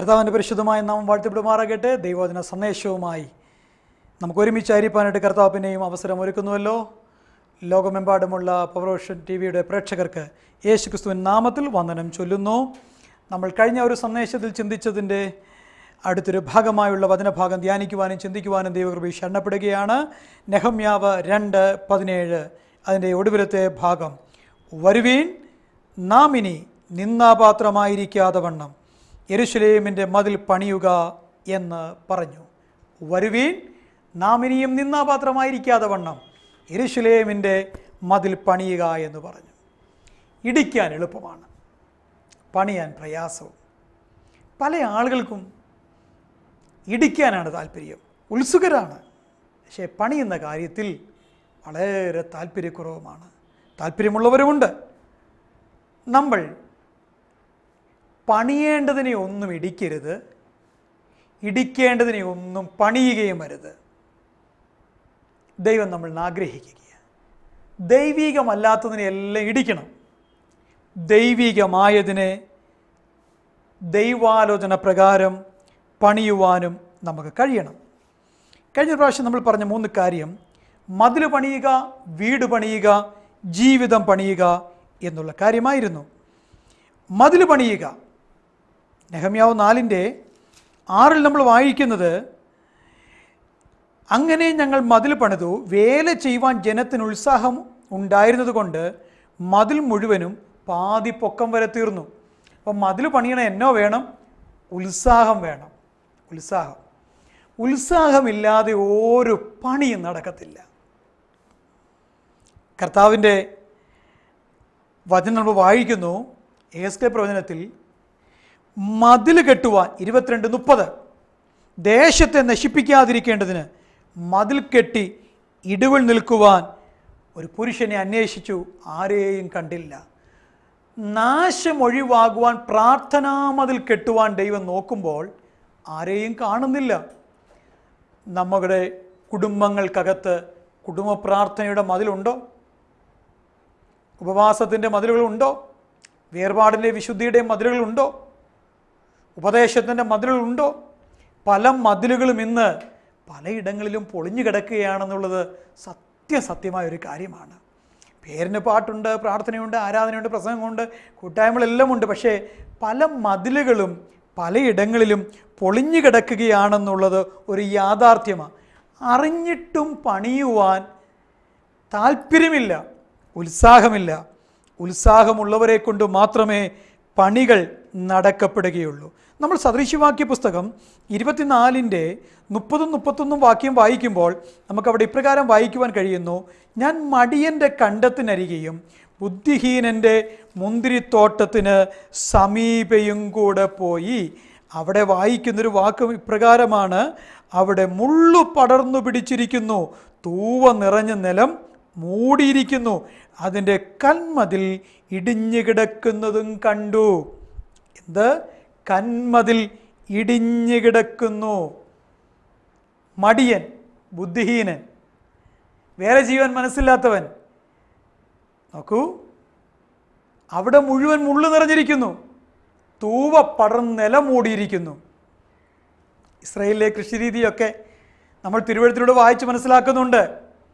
കർത്താവിൻ്റെ പരിശുദ്ധമായ നാമം വാഴ്ത്തിപ്പെടുമാറാകട്ടെ ദൈവവചന സന്ദേശവുമായി നമുക്ക് ഒരുമിച്ച് ആയിരിക്കാനായിട്ട് കർത്താവ് പിന്നെയും അവസരം ഒരുക്കുന്നുവല്ലോ ലോകമെമ്പാടുമുള്ള പവറോഷൻ ടി വിയുടെ പ്രേക്ഷകർക്ക് യേശു ക്രിസ്തുവിൻ നാമത്തിൽ വന്ദനം ചൊല്ലുന്നു നമ്മൾ കഴിഞ്ഞ ഒരു സന്ദേശത്തിൽ ചിന്തിച്ചതിൻ്റെ അടുത്തൊരു ഭാഗമായുള്ള വചനഭാഗം ധ്യാനിക്കുവാനും ചിന്തിക്കുവാനും ദൈവകൃപി ശരണപ്പെടുകയാണ് നെഹമ്യാവ് രണ്ട് പതിനേഴ് അതിൻ്റെ ഒടുവിലത്തെ ഭാഗം വരുവീൻ നാം ഇനി നിന്നാപാത്രമായിരിക്കാതെ വണ്ണം യെരുശലേമിൻ്റെ മതിൽ പണിയുക എന്ന് പറഞ്ഞു വരുവീൻ നാം ഇനിയും നിന്നാപാത്രമായിരിക്കാതെ വണ്ണം യെരുശലേമിൻ്റെ മതിൽ പണിയുക എന്ന് പറഞ്ഞു ഇടിക്കാൻ എളുപ്പമാണ് പണിയാൻ പ്രയാസവും പല ആളുകൾക്കും ഇടിക്കാനാണ് താല്പര്യം ഉത്സുകരാണ് പക്ഷേ പണിയുന്ന കാര്യത്തിൽ വളരെ താല്പര്യക്കുറവുമാണ് താല്പര്യമുള്ളവരുമുണ്ട് നമ്മൾ പണിയേണ്ടതിനെ ഒന്നും ഇടിക്കരുത് ഇടിക്കേണ്ടതിനെ ഒന്നും പണിയുകയും അരുത് ദൈവം നമ്മൾ ആഗ്രഹിക്കുക ദൈവികമല്ലാത്തതിനെ എല്ലാം ഇടിക്കണം ദൈവികമായതിനെ ദൈവാലോചന പ്രകാരം പണിയുവാനും നമുക്ക് കഴിയണം കഴിഞ്ഞ പ്രാവശ്യം നമ്മൾ പറഞ്ഞ മൂന്ന് കാര്യം മതിൽ പണിയുക വീട് പണിയുക ജീവിതം പണിയുക എന്നുള്ള കാര്യമായിരുന്നു മതിൽ പണിയുക നെഹമ്യാവ് നാലിൻ്റെ ആറിൽ നമ്മൾ വായിക്കുന്നത് അങ്ങനെ ഞങ്ങൾ മതിൽ പണിതു വേല ചെയ്യുവാൻ ജനത്തിന് ഉത്സാഹം ഉണ്ടായിരുന്നത് കൊണ്ട് മതിൽ മുഴുവനും പാതി പൊക്കം വരെ തീർന്നു അപ്പം മതിൽ പണിയണ എന്നോ വേണം ഉത്സാഹം വേണം ഉത്സാഹം ഉത്സാഹമില്ലാതെ ഒരു പണിയും നടക്കത്തില്ല കർത്താവിൻ്റെ വചനം നമ്മൾ വായിക്കുന്നു എസ് കെ പ്രവചനത്തിൽ മതിൽ കെട്ടുവാൻ ഇരുപത്തിരണ്ട് മുപ്പത് ദേശത്തെ നശിപ്പിക്കാതിരിക്കേണ്ടതിന് മതിൽ കെട്ടി ഇടിവിൽ നിൽക്കുവാൻ ഒരു പുരുഷനെ അന്വേഷിച്ചു ആരെയും കണ്ടില്ല നാശം ഒഴിവാകുവാൻ പ്രാർത്ഥനാമതിൽ കെട്ടുവാൻ ദൈവം നോക്കുമ്പോൾ ആരെയും കാണുന്നില്ല നമ്മുടെ കുടുംബങ്ങൾക്കകത്ത് കുടുംബ പ്രാർത്ഥനയുടെ മതിലുണ്ടോ ഉപവാസത്തിൻ്റെ മതിലുകളുണ്ടോ വേർപാടിൻ്റെ വിശുദ്ധിയുടെ മതിലുകളുണ്ടോ ഉപദേശത്തിൻ്റെ മതിലുകളുണ്ടോ പല മതിലുകളും ഇന്ന് പലയിടങ്ങളിലും പൊളിഞ്ഞു കിടക്കുകയാണെന്നുള്ളത് സത്യസത്യമായ ഒരു കാര്യമാണ് പേരിന് പാട്ടുണ്ട് പ്രാർത്ഥനയുണ്ട് ആരാധനയുണ്ട് പ്രസംഗമുണ്ട് കൂട്ടായ്മകളെല്ലാം ഉണ്ട് പക്ഷേ പല മതിലുകളും പലയിടങ്ങളിലും പൊളിഞ്ഞു കിടക്കുകയാണെന്നുള്ളത് ഒരു യാഥാർത്ഥ്യമാണ് അറിഞ്ഞിട്ടും പണിയുവാൻ താല്പര്യമില്ല ഉത്സാഹമില്ല ഉത്സാഹമുള്ളവരെ കൊണ്ട് മാത്രമേ പണികൾ നടക്കപ്പെടുകയുള്ളൂ നമ്മൾ സദൃശ്യവാക്യ പുസ്തകം ഇരുപത്തിനാലിൻ്റെ മുപ്പതും മുപ്പത്തൊന്നും വാക്യം വായിക്കുമ്പോൾ നമുക്കവിടെ ഇപ്രകാരം വായിക്കുവാൻ കഴിയുന്നു ഞാൻ മടിയൻ്റെ കണ്ടത്തിനരികെയും ബുദ്ധിഹീനൻ്റെ മുന്തിരിത്തോട്ടത്തിന് സമീപയും കൂടെ പോയി അവിടെ വായിക്കുന്നൊരു വാക്ക് ഇപ്രകാരമാണ് അവിടെ മുള്ളു പടർന്നു പിടിച്ചിരിക്കുന്നു തൂവ നിറഞ്ഞ നിലം മൂടിയിരിക്കുന്നു അതിൻ്റെ കന്മതിൽ ഇടിഞ്ഞു കിടക്കുന്നതും കണ്ടു എന്ത് കന്മതിൽ ഇടിഞ്ഞു കിടക്കുന്നു മടിയൻ ബുദ്ധിഹീനൻ വേറെ ജീവൻ മനസ്സില്ലാത്തവൻ നോക്കൂ അവിടെ മുഴുവൻ മുള്ളു നിറഞ്ഞിരിക്കുന്നു തൂവ പടർന്ന് നില മൂടിയിരിക്കുന്നു ഇസ്രയേലിലെ കൃഷിരീതിയൊക്കെ നമ്മൾ തിരുവഴുത്തിലൂടെ വായിച്ച് മനസ്സിലാക്കുന്നുണ്ട്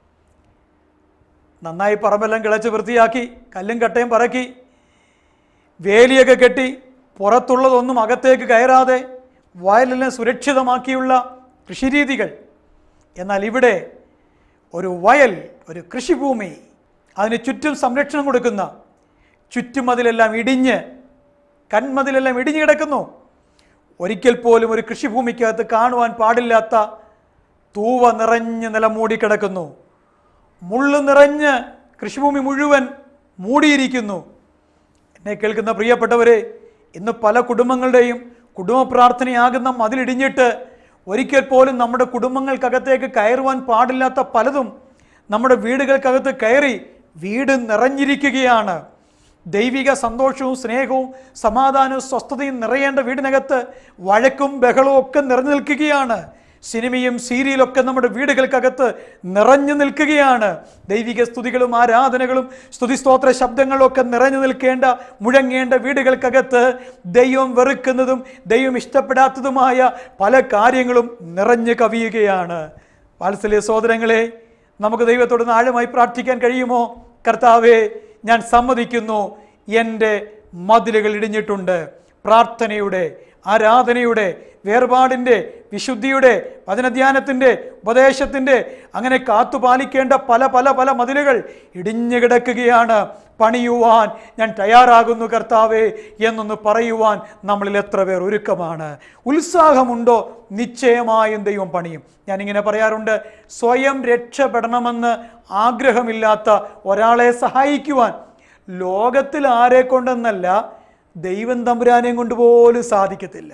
നന്നായി പറമ്പെല്ലാം കിളച്ച് വൃത്തിയാക്കി കല്ലും കട്ടയും പറക്കി വേലിയൊക്കെ കെട്ടി പുറത്തുള്ളതൊന്നും അകത്തേക്ക് കയറാതെ വയലെല്ലാം സുരക്ഷിതമാക്കിയുള്ള കൃഷിരീതികൾ എന്നാൽ ഇവിടെ ഒരു വയൽ ഒരു കൃഷിഭൂമി അതിന് ചുറ്റും സംരക്ഷണം കൊടുക്കുന്ന ചുറ്റുമതിലെല്ലാം ഇടിഞ്ഞ് കന്മതിലെല്ലാം ഇടിഞ്ഞു കിടക്കുന്നു ഒരിക്കൽ പോലും ഒരു കൃഷിഭൂമിക്കകത്ത് കാണുവാൻ പാടില്ലാത്ത തൂവ നിറഞ്ഞ് നിലം മൂടിക്കിടക്കുന്നു മുള്ളു നിറഞ്ഞ് കൃഷിഭൂമി മുഴുവൻ മൂടിയിരിക്കുന്നു എന്നെ കേൾക്കുന്ന പ്രിയപ്പെട്ടവരെ ഇന്ന് പല കുടുംബങ്ങളുടെയും കുടുംബ പ്രാർത്ഥനയാകുന്ന മതിലിടിഞ്ഞിട്ട് ഒരിക്കൽ പോലും നമ്മുടെ കുടുംബങ്ങൾക്കകത്തേക്ക് കയറുവാൻ പാടില്ലാത്ത പലതും നമ്മുടെ വീടുകൾക്കകത്ത് കയറി വീട് നിറഞ്ഞിരിക്കുകയാണ് ദൈവിക സന്തോഷവും സ്നേഹവും സമാധാനവും സ്വസ്ഥതയും നിറയേണ്ട വീടിനകത്ത് വഴക്കും ബഹളവും ഒക്കെ നിറഞ്ഞു നിൽക്കുകയാണ് സിനിമയും സീരിയലൊക്കെ നമ്മുടെ വീടുകൾക്കകത്ത് നിറഞ്ഞു നിൽക്കുകയാണ് ദൈവിക സ്തുതികളും ആരാധനകളും സ്തുതിസ്തോത്ര ശബ്ദങ്ങളും ഒക്കെ നിറഞ്ഞു നിൽക്കേണ്ട മുഴങ്ങേണ്ട വീടുകൾക്കകത്ത് ദൈവം വെറുക്കുന്നതും ദൈവം ഇഷ്ടപ്പെടാത്തതുമായ പല കാര്യങ്ങളും നിറഞ്ഞു കവിയുകയാണ് വാത്സല്യ സഹോദരങ്ങളെ നമുക്ക് ദൈവത്തോട് ഒന്ന് ആഴമായി പ്രാർത്ഥിക്കാൻ കഴിയുമോ കർത്താവെ ഞാൻ സമ്മതിക്കുന്നു എൻ്റെ മതിലുകൾ ഇടിഞ്ഞിട്ടുണ്ട് പ്രാർത്ഥനയുടെ ആരാധനയുടെ വേർപാടിൻ്റെ വിശുദ്ധിയുടെ വചനധ്യാനത്തിൻ്റെ ഉപദേശത്തിൻ്റെ അങ്ങനെ കാത്തുപാലിക്കേണ്ട പല പല പല മതിലുകൾ ഇടിഞ്ഞു കിടക്കുകയാണ് പണിയുവാൻ ഞാൻ തയ്യാറാകുന്നു കർത്താവേ എന്നൊന്ന് പറയുവാൻ നമ്മളിൽ എത്ര പേർ ഒരുക്കമാണ് ഉത്സാഹമുണ്ടോ നിശ്ചയമായും ദൈവം പണിയും ഞാനിങ്ങനെ പറയാറുണ്ട് സ്വയം രക്ഷപ്പെടണമെന്ന് ആഗ്രഹമില്ലാത്ത ഒരാളെ സഹായിക്കുവാൻ ലോകത്തിൽ ആരെ കൊണ്ടെന്നല്ല ദൈവം തമ്പുരാനെയും കൊണ്ട് പോലും സാധിക്കത്തില്ല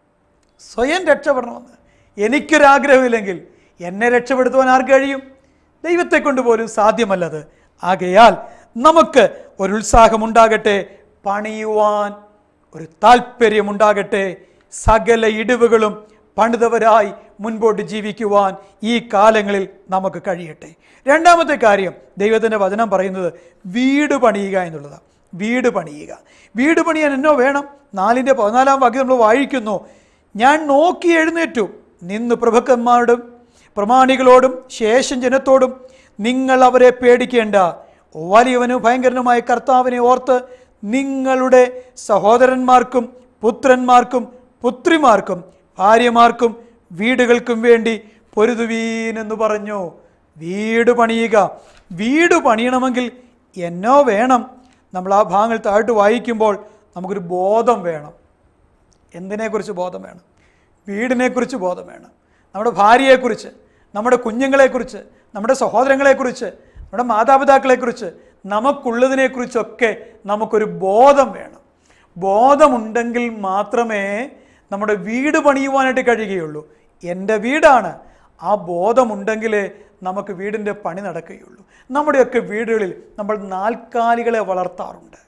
സ്വയം രക്ഷപ്പെടണമെന്ന് എനിക്കൊരാഗ്രഹമില്ലെങ്കിൽ എന്നെ രക്ഷപ്പെടുത്തുവാൻ ആർക്ക് കഴിയും ദൈവത്തെ കൊണ്ട് പോലും സാധ്യമല്ലത് ആകയാൽ നമുക്ക് ഒരു ഉത്സാഹമുണ്ടാകട്ടെ പണിയുവാൻ ഒരു താല്പര്യമുണ്ടാകട്ടെ സകല ഇടിവുകളും പണിതവരായി മുൻപോട്ട് ജീവിക്കുവാൻ ഈ കാലങ്ങളിൽ നമുക്ക് കഴിയട്ടെ രണ്ടാമത്തെ കാര്യം ദൈവത്തിൻ്റെ വചനം പറയുന്നത് വീട് പണിയുക എന്നുള്ളതാണ് വീട് പണിയുക വീട് പണിയാൻ എന്നോ വേണം നാലിൻ്റെ പതിനാലാം വാക്യം നമ്മൾ വായിക്കുന്നു ഞാൻ നോക്കി എഴുന്നേറ്റു നിന്ന് പ്രഭുക്കന്മാരോടും പ്രമാണികളോടും ശേഷം ജനത്തോടും നിങ്ങൾ അവരെ പേടിക്കേണ്ട വലിയവനും ഭയങ്കരനുമായ കർത്താവിനെ ഓർത്ത് നിങ്ങളുടെ സഹോദരന്മാർക്കും പുത്രന്മാർക്കും പുത്രിമാർക്കും ഭാര്യമാർക്കും വീടുകൾക്കും വേണ്ടി പൊരുതുവീനെന്ന് പറഞ്ഞു വീട് പണിയുക വീട് പണിയണമെങ്കിൽ എന്നോ വേണം നമ്മൾ ആ ഭാഗങ്ങൾ താഴ്ത്ത് വായിക്കുമ്പോൾ നമുക്കൊരു ബോധം വേണം എന്തിനെക്കുറിച്ച് ബോധം വേണം വീടിനെക്കുറിച്ച് ബോധം വേണം നമ്മുടെ ഭാര്യയെക്കുറിച്ച് നമ്മുടെ കുഞ്ഞുങ്ങളെക്കുറിച്ച് നമ്മുടെ സഹോദരങ്ങളെക്കുറിച്ച് നമ്മുടെ മാതാപിതാക്കളെക്കുറിച്ച് നമുക്കുള്ളതിനെക്കുറിച്ചൊക്കെ നമുക്കൊരു ബോധം വേണം ബോധമുണ്ടെങ്കിൽ മാത്രമേ നമ്മുടെ വീട് പണിയുവാനായിട്ട് കഴിയുകയുള്ളൂ എൻ്റെ വീടാണ് ആ ബോധമുണ്ടെങ്കിലേ നമുക്ക് വീടിൻ്റെ പണി നടക്കുകയുള്ളൂ നമ്മുടെയൊക്കെ വീടുകളിൽ നമ്മൾ നാൽക്കാലികളെ വളർത്താറുണ്ട്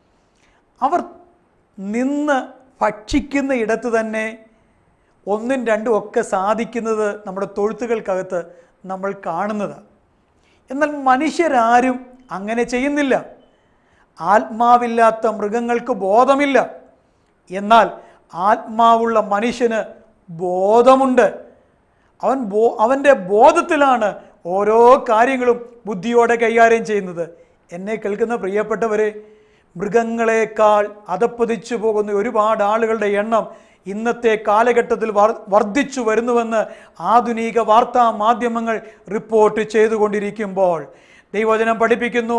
അവർ നിന്ന് ഭക്ഷിക്കുന്ന ഇടത്ത് തന്നെ ഒന്നും രണ്ടും ഒക്കെ സാധിക്കുന്നത് നമ്മുടെ തൊഴുത്തുകൾക്കകത്ത് നമ്മൾ കാണുന്നതാണ് എന്നാൽ മനുഷ്യരാരും അങ്ങനെ ചെയ്യുന്നില്ല ആത്മാവില്ലാത്ത മൃഗങ്ങൾക്ക് ബോധമില്ല എന്നാൽ ആത്മാവുള്ള മനുഷ്യന് ബോധമുണ്ട് അവൻ ബോ അവൻ്റെ ബോധത്തിലാണ് ഓരോ കാര്യങ്ങളും ബുദ്ധിയോടെ കൈകാര്യം ചെയ്യുന്നത് എന്നെ കേൾക്കുന്ന പ്രിയപ്പെട്ടവരെ മൃഗങ്ങളെക്കാൾ അതപ്പതിച്ചു പോകുന്ന ഒരുപാട് ആളുകളുടെ എണ്ണം ഇന്നത്തെ കാലഘട്ടത്തിൽ വർ- വർദ്ധിച്ചു വരുന്നുവെന്ന് ആധുനിക വാർത്താ മാധ്യമങ്ങൾ റിപ്പോർട്ട് ചെയ്തുകൊണ്ടിരിക്കുമ്പോൾ ദൈവവചനം പഠിപ്പിക്കുന്നു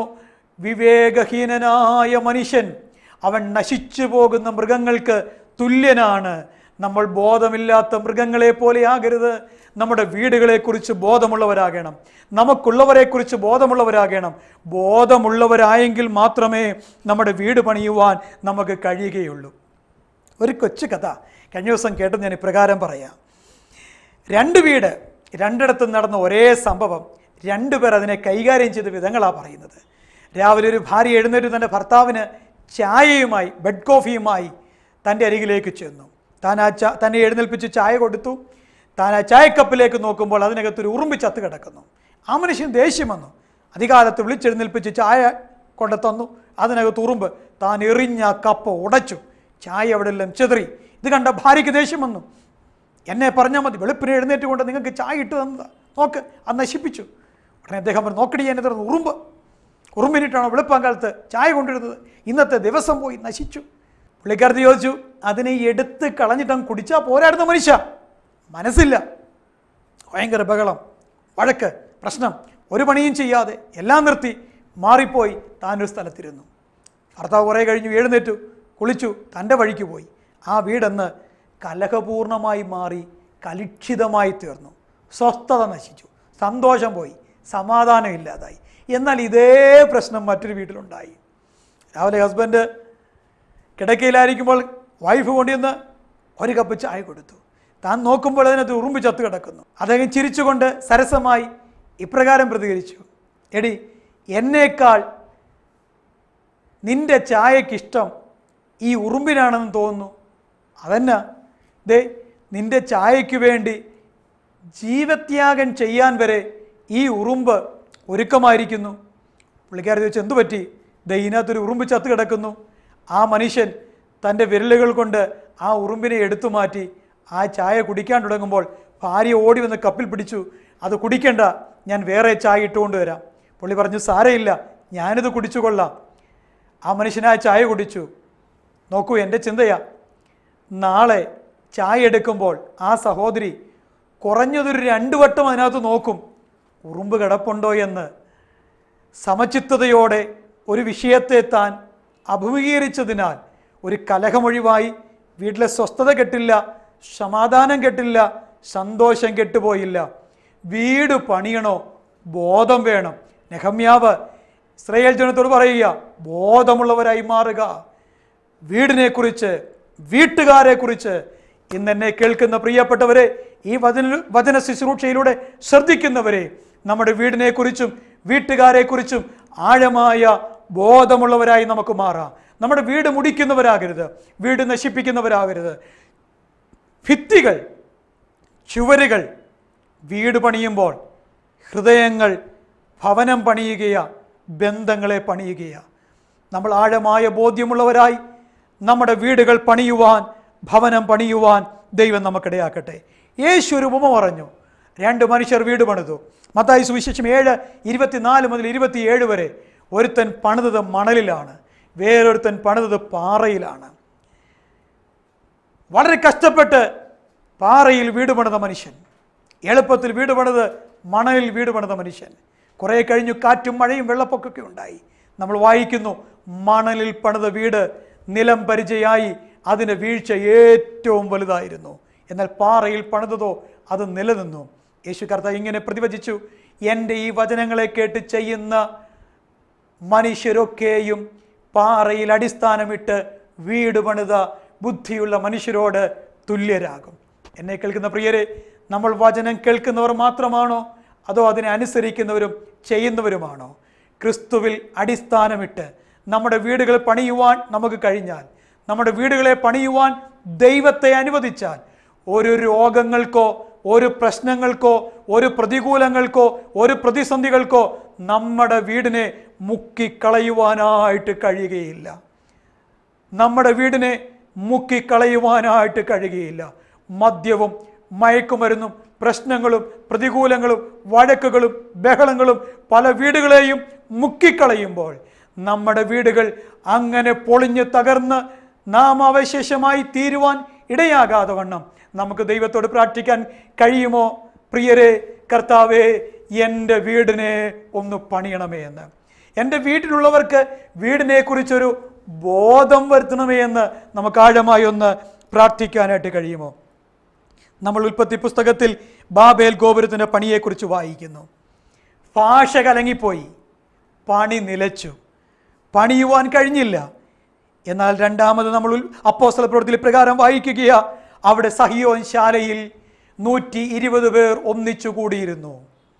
വിവേകഹീനനായ മനുഷ്യൻ അവൻ നശിച്ചു പോകുന്ന മൃഗങ്ങൾക്ക് തുല്യനാണ് നമ്മൾ ബോധമില്ലാത്ത മൃഗങ്ങളെ പോലെയാകരുത് നമ്മുടെ വീടുകളെക്കുറിച്ച് ബോധമുള്ളവരാകണം നമുക്കുള്ളവരെക്കുറിച്ച് ബോധമുള്ളവരാകണം ബോധമുള്ളവരായെങ്കിൽ മാത്രമേ നമ്മുടെ വീട് പണിയുവാൻ നമുക്ക് കഴിയുകയുള്ളൂ ഒരു കൊച്ചു കഥ കഴിഞ്ഞ ദിവസം കേട്ടത് ഞാൻ ഇപ്രകാരം പറയാം രണ്ട് വീട് രണ്ടിടത്തും നടന്ന ഒരേ സംഭവം രണ്ടുപേർ അതിനെ കൈകാര്യം ചെയ്ത വിധങ്ങളാണ് പറയുന്നത് രാവിലെ ഒരു ഭാര്യ എഴുന്നേറ്റ് തൻ്റെ ഭർത്താവിന് ചായയുമായി ബെഡ് കോഫിയുമായി തൻ്റെ അരികിലേക്ക് ചെന്നു താൻ ആ ചാ തന്നെ എഴുന്നേൽപ്പിച്ച് ചായ കൊടുത്തു താൻ ആ ചായക്കപ്പിലേക്ക് നോക്കുമ്പോൾ അതിനകത്തൊരു ഉറുമ്പ് ചത്ത് കിടക്കുന്നു ആ മനുഷ്യൻ ദേഷ്യം വന്നു അധികാലത്ത് വിളിച്ചെഴുന്നേൽപ്പിച്ച് ചായ കൊണ്ട് തന്നു അതിനകത്ത് ഉറുമ്പ് താൻ എറിഞ്ഞ ആ കപ്പ് ഉടച്ചു ചായ അവിടെ എല്ലാം ചെതറി ഇത് കണ്ട ഭാര്യയ്ക്ക് ദേഷ്യം വന്നു എന്നെ പറഞ്ഞാൽ മതി വെളുപ്പിനെ എഴുന്നേറ്റ് കൊണ്ട് നിങ്ങൾക്ക് ചായ ഇട്ട് തന്നതാ നോക്ക് അത് നശിപ്പിച്ചു ഉടനെ അദ്ദേഹം പറഞ്ഞു നോക്കടി എന്നെ തരുന്നു ഉറുമ്പ് ഉറുമ്പിനിട്ടാണോ വെളുപ്പാങ്കാലത്ത് ചായ കൊണ്ടിരുന്നത് ഇന്നത്തെ ദിവസം പോയി നശിച്ചു പുള്ളിക്കാരത്തി ചോദിച്ചു അതിനെ എടുത്ത് കളഞ്ഞിട്ടങ്ങ് കുടിച്ചാൽ പോരാടുന്ന മനുഷ്യ മനസ്സില്ല ഭയങ്കര ബഹളം വഴക്ക് പ്രശ്നം ഒരു പണിയും ചെയ്യാതെ എല്ലാം നിർത്തി മാറിപ്പോയി താനൊരു സ്ഥലത്തിരുന്നു ഭർത്താവ് കുറേ കഴിഞ്ഞു എഴുന്നേറ്റു കുളിച്ചു തൻ്റെ വഴിക്ക് പോയി ആ വീടെന്ന് കലഹപൂർണമായി മാറി കലുഷിതമായി തീർന്നു സ്വസ്ഥത നശിച്ചു സന്തോഷം പോയി സമാധാനം ഇല്ലാതായി എന്നാൽ ഇതേ പ്രശ്നം മറ്റൊരു വീട്ടിലുണ്ടായി രാവിലെ ഹസ്ബൻഡ് കിടക്കയിലായിരിക്കുമ്പോൾ വൈഫ് കൊണ്ടുവന്ന് ഒരു കപ്പ് ചായ കൊടുത്തു താൻ നോക്കുമ്പോൾ അതിനകത്ത് ഉറുമ്പ് ചത്തു കിടക്കുന്നു അദ്ദേഹം ചിരിച്ചുകൊണ്ട് സരസമായി ഇപ്രകാരം പ്രതികരിച്ചു എടി എന്നേക്കാൾ നിന്റെ ചായക്കിഷ്ടം ഈ ഉറുമ്പിനാണെന്ന് തോന്നുന്നു അതെന്നാ ദേ നിന്റെ ചായയ്ക്ക് വേണ്ടി ജീവത്യാഗം ചെയ്യാൻ വരെ ഈ ഉറുമ്പ് ഒരുക്കമായിരിക്കുന്നു പുള്ളിക്കാരി ചോദിച്ചു എന്തു പറ്റി ദേ ഇതിനകത്തൊരു ഉറുമ്പ് ചത്ത് കിടക്കുന്നു ആ മനുഷ്യൻ തൻ്റെ വിരലുകൾ കൊണ്ട് ആ ഉറുമ്പിനെ എടുത്തു മാറ്റി ആ ചായ കുടിക്കാൻ തുടങ്ങുമ്പോൾ ഭാര്യ ഓടി വന്ന് കപ്പിൽ പിടിച്ചു അത് കുടിക്കണ്ട ഞാൻ വേറെ ചായ ഇട്ടുകൊണ്ട് വരാം പുള്ളി പറഞ്ഞു സാരയില്ല ഞാനിത് കുടിച്ചു കൊള്ളാം ആ മനുഷ്യൻ ആ ചായ കുടിച്ചു നോക്കൂ എൻ്റെ ചിന്തയാ നാളെ ചായ എടുക്കുമ്പോൾ ആ സഹോദരി കുറഞ്ഞതൊരു രണ്ട് വട്ടം അതിനകത്ത് നോക്കും ഉറുമ്പ് കിടപ്പുണ്ടോ എന്ന് സമചിത്തതയോടെ ഒരു വിഷയത്തെ താൻ അഭിമുഖീകരിച്ചതിനാൽ ഒരു കലഹമൊഴിവായി വീട്ടിലെ സ്വസ്ഥത കെട്ടില്ല സമാധാനം കെട്ടില്ല സന്തോഷം കെട്ടുപോയില്ല വീട് പണിയണോ ബോധം വേണം നെഹമ്യാവ് ഇസ്രയേൽ ജനത്തോട് പറയുക ബോധമുള്ളവരായി മാറുക വീടിനെക്കുറിച്ച് വീട്ടുകാരെക്കുറിച്ച് ഇന്ന് എന്നെ കേൾക്കുന്ന പ്രിയപ്പെട്ടവരെ ഈ വചന വചന ശുശ്രൂഷയിലൂടെ ശ്രദ്ധിക്കുന്നവരെ നമ്മുടെ വീടിനെക്കുറിച്ചും വീട്ടുകാരെക്കുറിച്ചും ആഴമായ ബോധമുള്ളവരായി നമുക്ക് മാറാം നമ്മുടെ വീട് മുടിക്കുന്നവരാകരുത് വീട് നശിപ്പിക്കുന്നവരാകരുത് ഭിത്തികൾ ചുവരുകൾ വീട് പണിയുമ്പോൾ ഹൃദയങ്ങൾ ഭവനം പണിയുകയാ ബന്ധങ്ങളെ പണിയുകയാ നമ്മൾ ആഴമായ ബോധ്യമുള്ളവരായി നമ്മുടെ വീടുകൾ പണിയുവാൻ ഭവനം പണിയുവാൻ ദൈവം നമുക്കിടയാക്കട്ടെ യേശു ഒരു ഉപമ പറഞ്ഞു രണ്ട് മനുഷ്യർ വീട് പണിതു മത്തായി സുവിശേഷം ഏഴ് ഇരുപത്തിനാല് മുതൽ ഇരുപത്തിയേഴ് വരെ ഒരുത്തൻ പണിതത് മണലിലാണ് വേറൊരുത്തൻ പണിതത് പാറയിലാണ് വളരെ കഷ്ടപ്പെട്ട് പാറയിൽ വീട് പണിത മനുഷ്യൻ എളുപ്പത്തിൽ വീട് പണിത് മണലിൽ വീട് പണിത മനുഷ്യൻ കുറേ കഴിഞ്ഞു കാറ്റും മഴയും വെള്ളപ്പൊക്കമൊക്കെ ഉണ്ടായി നമ്മൾ വായിക്കുന്നു മണലിൽ പണിത വീട് നിലം പരിചയായി അതിൻ്റെ വീഴ്ച ഏറ്റവും വലുതായിരുന്നു എന്നാൽ പാറയിൽ പണിതതോ അത് നിലനിന്നു യേശു കർത്താവ് ഇങ്ങനെ പ്രതിവചിച്ചു എൻ്റെ ഈ വചനങ്ങളെ കേട്ട് ചെയ്യുന്ന മനുഷ്യരൊക്കെയും പാറയിൽ അടിസ്ഥാനമിട്ട് വീട് പണിത ബുദ്ധിയുള്ള മനുഷ്യരോട് തുല്യരാകും എന്നെ കേൾക്കുന്ന പ്രിയരെ നമ്മൾ വചനം കേൾക്കുന്നവർ മാത്രമാണോ അതോ അതിനെ അനുസരിക്കുന്നവരും ചെയ്യുന്നവരുമാണോ ക്രിസ്തുവിൽ അടിസ്ഥാനമിട്ട് നമ്മുടെ വീടുകൾ പണിയുവാൻ നമുക്ക് കഴിഞ്ഞാൽ നമ്മുടെ വീടുകളെ പണിയുവാൻ ദൈവത്തെ അനുവദിച്ചാൽ ഒരു രോഗങ്ങൾക്കോ ഒരു പ്രശ്നങ്ങൾക്കോ ഒരു പ്രതികൂലങ്ങൾക്കോ ഒരു പ്രതിസന്ധികൾക്കോ നമ്മുടെ വീടിനെ മുക്കിക്കളയുവാനായിട്ട് കഴിയുകയില്ല നമ്മുടെ വീടിനെ മുക്കിക്കളയുവാനായിട്ട് കഴിയുകയില്ല മദ്യവും മയക്കുമരുന്നും പ്രശ്നങ്ങളും പ്രതികൂലങ്ങളും വഴക്കുകളും ബഹളങ്ങളും പല വീടുകളെയും മുക്കിക്കളയുമ്പോൾ നമ്മുടെ വീടുകൾ അങ്ങനെ പൊളിഞ്ഞ് തകർന്ന് നാം അവശേഷമായി തീരുവാൻ ഇടയാകാതെ വണ്ണം നമുക്ക് ദൈവത്തോട് പ്രാർത്ഥിക്കാൻ കഴിയുമോ പ്രിയരെ കർത്താവേ എൻ്റെ വീടിനെ ഒന്ന് പണിയണമേ എന്ന് എൻ്റെ വീട്ടിലുള്ളവർക്ക് വീടിനെക്കുറിച്ചൊരു ബോധം വരുത്തണമേ എന്ന് നമുക്ക് ആഴമായി ഒന്ന് പ്രാർത്ഥിക്കാനായിട്ട് കഴിയുമോ നമ്മൾ ഉൽപ്പത്തി പുസ്തകത്തിൽ ബാബേൽ ഗോപുരത്തിൻ്റെ പണിയെക്കുറിച്ച് വായിക്കുന്നു ഭാഷ കലങ്ങിപ്പോയി പണി നിലച്ചു പണിയുവാൻ കഴിഞ്ഞില്ല എന്നാൽ രണ്ടാമത് നമ്മൾ ഉൽ- അപ്പോസ്തല പ്രവൃത്തിയിൽ പ്രകാരം വായിക്കുകയാ അവിടെ സഹിയോൻ ശാലയിൽ നൂറ്റി ഇരുപത് പേർ ഒന്നിച്ചു കൂടിയിരുന്നു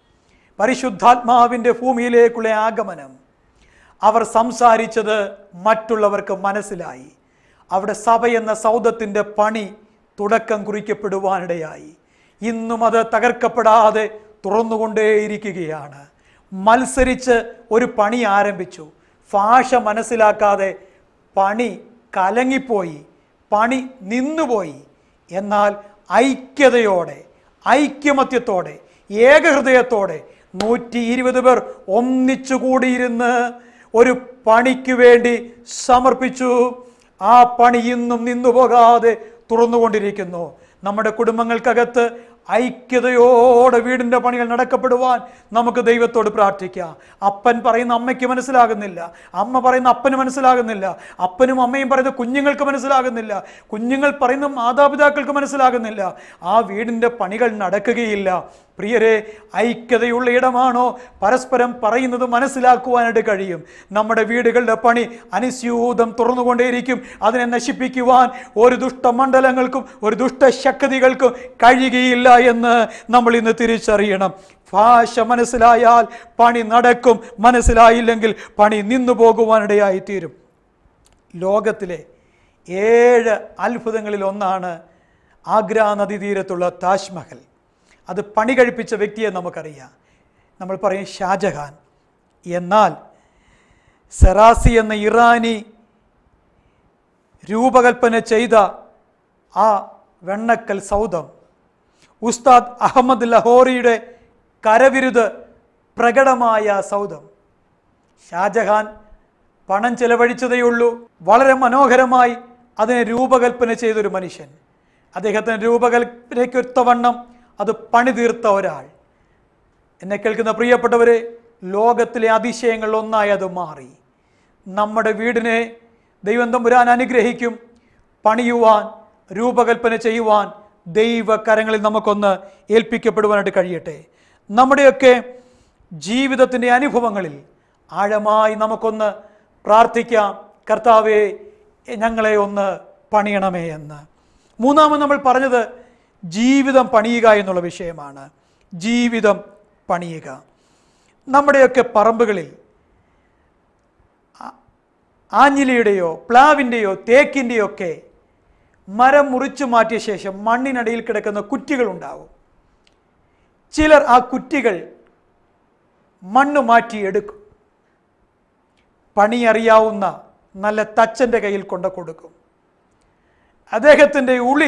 പരിശുദ്ധാത്മാവിൻ്റെ ഭൂമിയിലേക്കുള്ള ആഗമനം അവർ സംസാരിച്ചത് മറ്റുള്ളവർക്ക് മനസ്സിലായി അവിടെ സഭ എന്ന സൗദത്തിൻ്റെ പണി തുടക്കം കുറിക്കപ്പെടുവാനിടയായി ഇന്നും അത് തകർക്കപ്പെടാതെ തുറന്നുകൊണ്ടേയിരിക്കുകയാണ് മത്സരിച്ച് ഒരു പണി ആരംഭിച്ചു ഭാഷ മനസ്സിലാക്കാതെ പണി കലങ്ങിപ്പോയി പണി നിന്നുപോയി എന്നാൽ ഐക്യതയോടെ ഐക്യമത്യത്തോടെ ഏകഹൃദയത്തോടെ നൂറ്റി ഇരുപത് പേർ ഒന്നിച്ചു കൂടിയിരുന്ന് ഒരു പണിക്ക് വേണ്ടി സമർപ്പിച്ചു ആ പണി ഇന്നും നിന്നു പോകാതെ തുറന്നുകൊണ്ടിരിക്കുന്നു നമ്മുടെ കുടുംബങ്ങൾക്കകത്ത് ഐക്യതയോടെ വീടിൻ്റെ പണികൾ നടക്കപ്പെടുവാൻ നമുക്ക് ദൈവത്തോട് പ്രാർത്ഥിക്കാം അപ്പൻ പറയുന്ന അമ്മയ്ക്ക് മനസ്സിലാകുന്നില്ല അമ്മ പറയുന്ന അപ്പന് മനസ്സിലാകുന്നില്ല അപ്പനും അമ്മയും പറയുന്ന കുഞ്ഞുങ്ങൾക്ക് മനസ്സിലാകുന്നില്ല കുഞ്ഞുങ്ങൾ പറയുന്ന മാതാപിതാക്കൾക്ക് മനസ്സിലാകുന്നില്ല ആ വീടിൻ്റെ പണികൾ നടക്കുകയില്ല പ്രിയരെ ഐക്യതയുള്ള ഇടമാണോ പരസ്പരം പറയുന്നത് മനസ്സിലാക്കുവാനായിട്ട് കഴിയും നമ്മുടെ വീടുകളുടെ പണി അനുസ്യൂതം തുറന്നുകൊണ്ടേയിരിക്കും അതിനെ നശിപ്പിക്കുവാൻ ഒരു ദുഷ്ടമണ്ഡലങ്ങൾക്കും ഒരു ദുഷ്ടശക്തികൾക്കും കഴിയുകയില്ല എന്ന് നമ്മൾ ഇന്ന് തിരിച്ചറിയണം ഭാഷ മനസ്സിലായാൽ പണി നടക്കും മനസ്സിലായില്ലെങ്കിൽ പണി നിന്നു പോകുവാനിടയായി തീരും ലോകത്തിലെ ഏഴ് അത്ഭുതങ്ങളിൽ ഒന്നാണ് ആഗ്ര നദീതീരത്തുള്ള താജ്മഹൽ അത് പണി കഴിപ്പിച്ച വ്യക്തിയെ നമുക്കറിയാം നമ്മൾ പറയും ഷാജഹാൻ എന്നാൽ സെറാസി എന്ന ഇറാനി രൂപകൽപ്പന ചെയ്ത ആ വെണ്ണക്കൽ സൗധം ഉസ്താദ് അഹമ്മദ് ലഹോറിയുടെ കരവിരുത് പ്രകടമായ സൗധം ഷാജഹാൻ പണം ചെലവഴിച്ചതേയുള്ളൂ വളരെ മനോഹരമായി അതിനെ രൂപകൽപ്പന ചെയ്തൊരു മനുഷ്യൻ അദ്ദേഹത്തിന് രൂപകൽപ്പനയ്ക്കൊത്തവണ്ണം അത് പണിതീർത്ത ഒരാൾ എന്നെ കേൾക്കുന്ന പ്രിയപ്പെട്ടവരെ ലോകത്തിലെ അതിശയങ്ങളിൽ ഒന്നായി അത് മാറി നമ്മുടെ വീടിനെ ദൈവം തമ്പുരാൻ അനുഗ്രഹിക്കും പണിയുവാൻ രൂപകൽപ്പന ചെയ്യുവാൻ ദൈവകരങ്ങളിൽ നമുക്കൊന്ന് ഏൽപ്പിക്കപ്പെടുവാനായിട്ട് കഴിയട്ടെ നമ്മുടെയൊക്കെ ജീവിതത്തിൻ്റെ അനുഭവങ്ങളിൽ ആഴമായി നമുക്കൊന്ന് പ്രാർത്ഥിക്കാം കർത്താവെ ഞങ്ങളെ ഒന്ന് പണിയണമേ എന്ന് മൂന്നാമത് നമ്മൾ പറഞ്ഞത് ജീവിതം പണിയുക എന്നുള്ള വിഷയമാണ് ജീവിതം പണിയുക നമ്മുടെയൊക്കെ പറമ്പുകളിൽ ആ- ആഞ്ഞിലിയുടെയോ പ്ലാവിൻ്റെയോ തേക്കിൻ്റെയോ ഒക്കെ മരം മുറിച്ചു മാറ്റിയ ശേഷം മണ്ണിനടിയിൽ കിടക്കുന്ന കുറ്റികളുണ്ടാവും ചിലർ ആ കുറ്റികൾ മണ്ണ് മാറ്റി എടുക്കും പണിയറിയാവുന്ന നല്ല തച്ചൻ്റെ കയ്യിൽ കൊണ്ട കൊടുക്കും അദ്ദേഹത്തിൻ്റെ ഉളി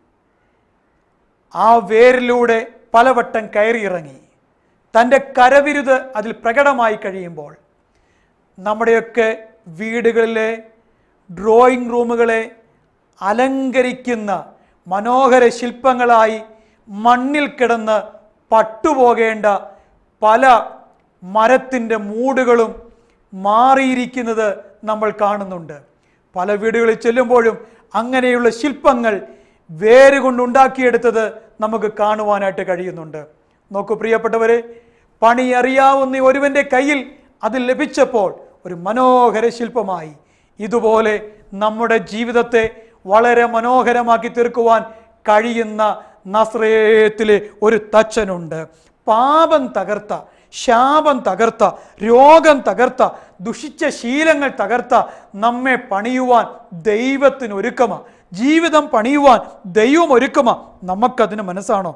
ആ വേരിലൂടെ പലവട്ടം കയറിയിറങ്ങി തൻ്റെ കരവിരുത് അതിൽ പ്രകടമായി കഴിയുമ്പോൾ നമ്മുടെയൊക്കെ വീടുകളിലെ ഡ്രോയിങ് റൂമുകളെ അലങ്കരിക്കുന്ന മനോഹര ശില്പങ്ങളായി മണ്ണിൽ കിടന്ന് പട്ടുപോകേണ്ട പല മരത്തിൻ്റെ മൂടുകളും മാറിയിരിക്കുന്നത് നമ്മൾ കാണുന്നുണ്ട് പല വീടുകളിൽ ചെല്ലുമ്പോഴും അങ്ങനെയുള്ള ശില്പങ്ങൾ വേരുകൊണ്ടുണ്ടാക്കിയെടുത്തത് നമുക്ക് കാണുവാനായിട്ട് കഴിയുന്നുണ്ട് നോക്കൂ പ്രിയപ്പെട്ടവരെ പണി അറിയാവുന്ന ഒരുവൻ്റെ കയ്യിൽ അത് ലഭിച്ചപ്പോൾ ഒരു മനോഹര ശില്പമായി ഇതുപോലെ നമ്മുടെ ജീവിതത്തെ വളരെ മനോഹരമാക്കി തീർക്കുവാൻ കഴിയുന്ന നസ്രേത്തിലെ ഒരു തച്ചനുണ്ട് പാപം തകർത്ത ശാപം തകർത്ത രോഗം തകർത്ത ദുഷിച്ച ശീലങ്ങൾ തകർത്ത നമ്മെ പണിയുവാൻ ദൈവത്തിന് ഒരുക്കമാ ജീവിതം പണിയുവാൻ ദൈവം ഒരുക്കമാ നമുക്കതിന് മനസ്സാണോ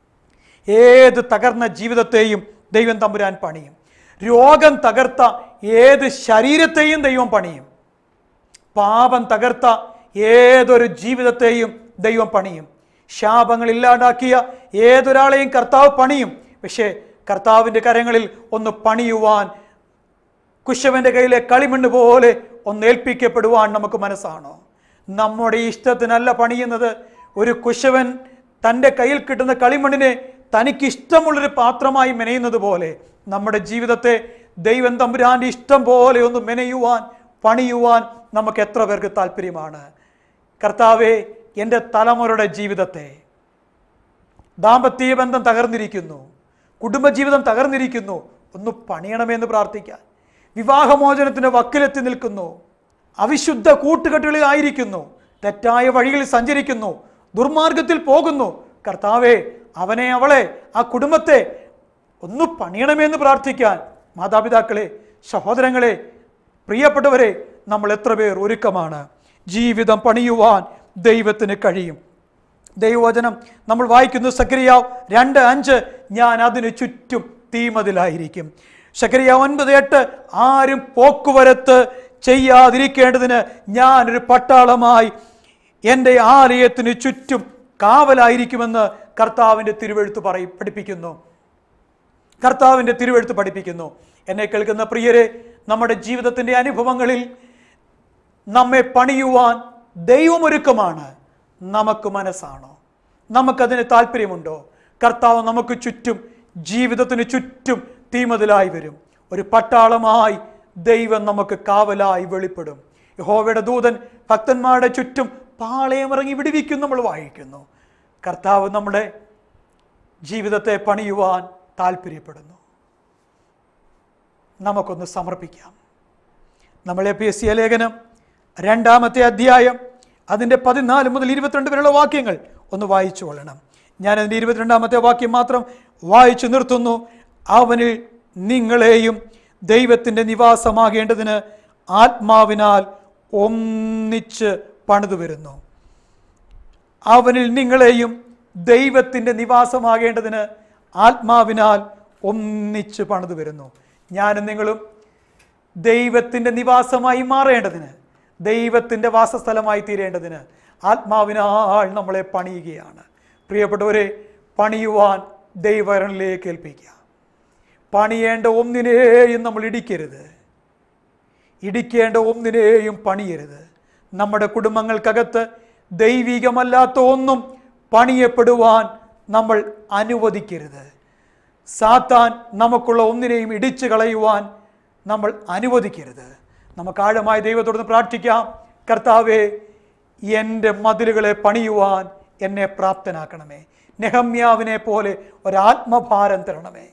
ഏത് തകർന്ന ജീവിതത്തെയും ദൈവം തമ്പുരാൻ പണിയും രോഗം തകർത്ത ഏത് ശരീരത്തെയും ദൈവം പണിയും പാപം തകർത്ത ഏതൊരു ജീവിതത്തെയും ദൈവം പണിയും ശാപങ്ങൾ ഇല്ലാണ്ടാക്കിയ ഏതൊരാളെയും കർത്താവ് പണിയും പക്ഷേ കർത്താവിൻ്റെ കരങ്ങളിൽ ഒന്ന് പണിയുവാൻ കുശവന്റെ കയ്യിലെ കളിമണ്ണ് പോലെ ഒന്ന് ഏൽപ്പിക്കപ്പെടുവാൻ നമുക്ക് മനസ്സാണോ നമ്മുടെ ഇഷ്ടത്തിനല്ല പണിയുന്നത് ഒരു കുശവൻ തൻ്റെ കയ്യിൽ കിട്ടുന്ന കളിമണ്ണിനെ തനിക്ക് ഇഷ്ടമുള്ളൊരു പാത്രമായി മെനയുന്നത് പോലെ നമ്മുടെ ജീവിതത്തെ ദൈവം തമ്പുരാൻ്റെ ഇഷ്ടം പോലെ ഒന്ന് മെനയുവാൻ പണിയുവാൻ നമുക്ക് എത്ര പേർക്ക് താല്പര്യമാണ് കർത്താവെ എൻ്റെ തലമുറയുടെ ജീവിതത്തെ ദാമ്പത്യ ബന്ധം തകർന്നിരിക്കുന്നു കുടുംബജീവിതം തകർന്നിരിക്കുന്നു ഒന്ന് പണിയണമെന്ന് പ്രാർത്ഥിക്കാൻ വിവാഹമോചനത്തിന് വക്കിലെത്തി നിൽക്കുന്നു അവിശുദ്ധ കൂട്ടുകെട്ടുകളിൽ ആയിരിക്കുന്നു തെറ്റായ വഴികളിൽ സഞ്ചരിക്കുന്നു ദുർമാർഗത്തിൽ പോകുന്നു കർത്താവെ അവനെ അവളെ ആ കുടുംബത്തെ ഒന്ന് പണിയണമെന്ന് പ്രാർത്ഥിക്കാൻ മാതാപിതാക്കളെ സഹോദരങ്ങളെ പ്രിയപ്പെട്ടവരെ നമ്മൾ എത്ര പേർ ഒരുക്കമാണ് ജീവിതം പണിയുവാൻ ദൈവത്തിന് കഴിയും ദൈവവചനം നമ്മൾ വായിക്കുന്നു സക്രിയാവ് രണ്ട് അഞ്ച് ഞാൻ അതിന് ചുറ്റും തീമതിലായിരിക്കും സക്രിയാവ് ഒൻപത് എട്ട് ആരും പോക്കുവരത്ത് ചെയ്യാതിരിക്കേണ്ടതിന് ഞാനൊരു പട്ടാളമായി എൻ്റെ ആലയത്തിന് ചുറ്റും കാവലായിരിക്കുമെന്ന് കർത്താവിൻ്റെ തിരുവെഴുത്ത് പറയും പഠിപ്പിക്കുന്നു കർത്താവിൻ്റെ തിരുവെഴുത്ത് പഠിപ്പിക്കുന്നു എന്നെ കേൾക്കുന്ന പ്രിയരെ നമ്മുടെ ജീവിതത്തിൻ്റെ അനുഭവങ്ങളിൽ നമ്മെ പണിയുവാൻ ദൈവമൊരുക്കമാണ് നമുക്ക് മനസ്സാണോ നമുക്കതിന് താല്പര്യമുണ്ടോ കർത്താവ് നമുക്ക് ചുറ്റും ജീവിതത്തിന് ചുറ്റും തീമതിലായി വരും ഒരു പട്ടാളമായി ദൈവം നമുക്ക് കാവലായി വെളിപ്പെടും യഹോവയുടെ ദൂതൻ ഭക്തന്മാരുടെ ചുറ്റും പാളയമിറങ്ങി വിടുവിക്കും നമ്മൾ വായിക്കുന്നു കർത്താവ് നമ്മുടെ ജീവിതത്തെ പണിയുവാൻ താല്പര്യപ്പെടുന്നു നമുക്കൊന്ന് സമർപ്പിക്കാം നമ്മൾ എ പി എസ് സി ലേഖനം രണ്ടാമത്തെ അധ്യായം അതിൻ്റെ പതിനാല് മുതൽ ഇരുപത്തിരണ്ട് വരെയുള്ള വാക്യങ്ങൾ ഒന്ന് വായിച്ചു കൊള്ളണം ഞാൻ അതിൻ്റെ ഇരുപത്തിരണ്ടാമത്തെ വാക്യം മാത്രം വായിച്ചു നിർത്തുന്നു അവനിൽ നിങ്ങളെയും ദൈവത്തിൻ്റെ നിവാസമാകേണ്ടതിന് ആത്മാവിനാൽ ഒന്നിച്ച് പണിതു വരുന്നു അവനിൽ നിങ്ങളെയും ദൈവത്തിൻ്റെ നിവാസമാകേണ്ടതിന് ആത്മാവിനാൽ ഒന്നിച്ച് പണിതു വരുന്നു ഞാനും നിങ്ങളും ദൈവത്തിൻ്റെ നിവാസമായി മാറേണ്ടതിന് ദൈവത്തിൻ്റെ വാസസ്ഥലമായി തീരേണ്ടതിന് ആത്മാവിനാൽ നമ്മളെ പണിയുകയാണ് പ്രിയപ്പെട്ടവരെ പണിയുവാൻ ദൈവരനിലേക്ക് ഏൽപ്പിക്കുക പണിയേണ്ട ഒന്നിനെയും നമ്മൾ ഇടിക്കരുത് ഇടിക്കേണ്ട ഒന്നിനെയും പണിയരുത് നമ്മുടെ കുടുംബങ്ങൾക്കകത്ത് ദൈവികമല്ലാത്ത ഒന്നും പണിയപ്പെടുവാൻ നമ്മൾ അനുവദിക്കരുത് സാത്താൻ നമുക്കുള്ള ഒന്നിനെയും ഇടിച്ചു കളയുവാൻ നമ്മൾ അനുവദിക്കരുത് നമുക്ക് ആഴമായ ദൈവത്തോട് പ്രാർത്ഥിക്കാം കർത്താവെ എൻ്റെ മതിലുകളെ പണിയുവാൻ എന്നെ പ്രാപ്തനാക്കണമേ നെഹമ്യാവിനെ പോലെ ഒരാത്മഭാരം തരണമേ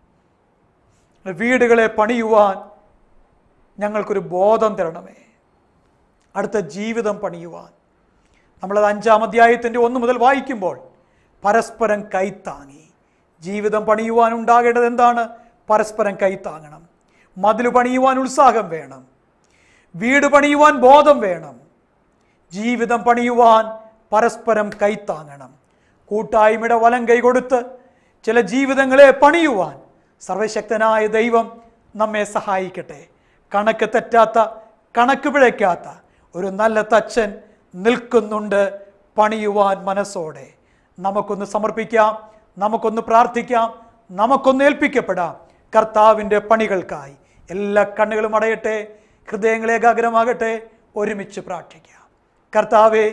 വീടുകളെ പണിയുവാൻ ഞങ്ങൾക്കൊരു ബോധം തരണമേ അടുത്ത ജീവിതം പണിയുവാൻ നമ്മളത് അഞ്ചാം അധ്യായത്തിൻ്റെ ഒന്ന് മുതൽ വായിക്കുമ്പോൾ പരസ്പരം കൈത്താങ്ങി ജീവിതം പണിയുവാൻ ഉണ്ടാകേണ്ടത് എന്താണ് പരസ്പരം കൈത്താങ്ങണം മതിൽ പണിയുവാൻ ഉത്സാഹം വേണം വീട് പണിയുവാൻ ബോധം വേണം ജീവിതം പണിയുവാൻ പരസ്പരം കൈത്താങ്ങണം കൂട്ടായ്മയുടെ വലം കൈ കൊടുത്ത് ചില ജീവിതങ്ങളെ പണിയുവാൻ സർവശക്തനായ ദൈവം നമ്മെ സഹായിക്കട്ടെ കണക്ക് തെറ്റാത്ത കണക്ക് പിഴയ്ക്കാത്ത ഒരു നല്ല തച്ചൻ നിൽക്കുന്നുണ്ട് പണിയുവാൻ മനസ്സോടെ നമുക്കൊന്ന് സമർപ്പിക്കാം നമുക്കൊന്ന് പ്രാർത്ഥിക്കാം നമുക്കൊന്ന് ഏൽപ്പിക്കപ്പെടാം കർത്താവിൻ്റെ പണികൾക്കായി എല്ലാ കണ്ണുകളും അടയട്ടെ ഹൃദയങ്ങൾ ഏകാഗ്രമാകട്ടെ ഒരുമിച്ച് പ്രാർത്ഥിക്കാം കർത്താവെ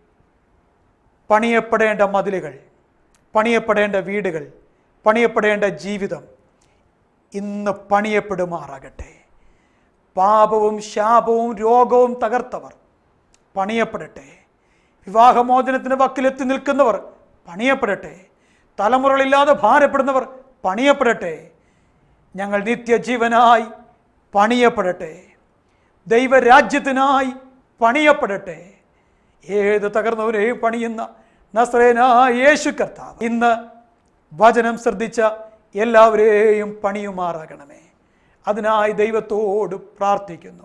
പണിയപ്പെടേണ്ട മതിലുകൾ പണിയപ്പെടേണ്ട വീടുകൾ പണിയപ്പെടേണ്ട ജീവിതം ഇന്ന് പണിയപ്പെടുമാറാകട്ടെ പാപവും ശാപവും രോഗവും തകർത്തവർ പണിയപ്പെടട്ടെ വിവാഹമോചനത്തിന് വക്കിലെത്തി നിൽക്കുന്നവർ പണിയപ്പെടട്ടെ തലമുറകളില്ലാതെ ഭാരപ്പെടുന്നവർ പണിയപ്പെടട്ടെ ഞങ്ങൾ നിത്യജീവനായി പണിയപ്പെടട്ടെ ദൈവരാജ്യത്തിനായി പണിയപ്പെടട്ടെ ഏത് തകർന്നവരെയും പണിയുന്ന നസ്രേനായ യേശു കർത്താവ് ഇന്ന് വചനം ശ്രദ്ധിച്ച എല്ലാവരെയും പണിയുമാറാകണമേ അതിനായി ദൈവത്തോട് പ്രാർത്ഥിക്കുന്നു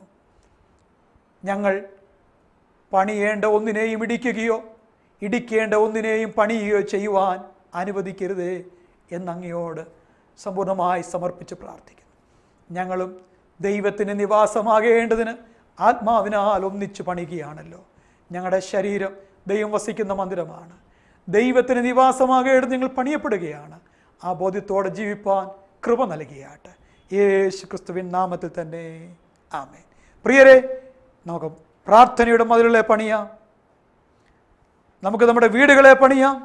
ഞങ്ങൾ പണിയേണ്ട ഒന്നിനെയും ഇടിക്കുകയോ ഇടിക്കേണ്ട ഒന്നിനെയും പണിയുകയോ ചെയ്യുവാൻ അനുവദിക്കരുതേ എന്നങ്ങയോട് സമ്പൂർണ്ണമായി സമർപ്പിച്ച് പ്രാർത്ഥിക്കുന്നു ഞങ്ങളും ദൈവത്തിന് നിവാസമാകേണ്ടതിന് ആത്മാവിനാൽ ഒന്നിച്ചു പണിയുകയാണല്ലോ ഞങ്ങളുടെ ശരീരം ദൈവം വസിക്കുന്ന മന്ദിരമാണ് ദൈവത്തിന് നിവാസമാകേണ്ടത് നിങ്ങൾ പണിയപ്പെടുകയാണ് ആ ബോധ്യത്തോടെ ജീവിപ്പാൻ കൃപ നൽകിയാട്ടെ യേശു ക്രിസ്തുവിൻ നാമത്തിൽ തന്നെ ആമേൻ പ്രിയരെ നമുക്ക് പ്രാർത്ഥനയുടെ മതിലുകളെ പണിയാം നമുക്ക് നമ്മുടെ വീടുകളെ പണിയാം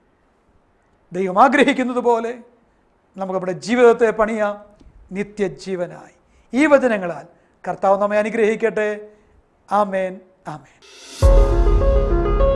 ദൈവം ആഗ്രഹിക്കുന്നത് പോലെ നമുക്ക് നമ്മുടെ ജീവിതത്തെ പണിയാം നിത്യജീവനായി ഈ വചനങ്ങളാൽ കർത്താവ് നമ്മെ അനുഗ്രഹിക്കട്ടെ ആമേൻ ആമേൻ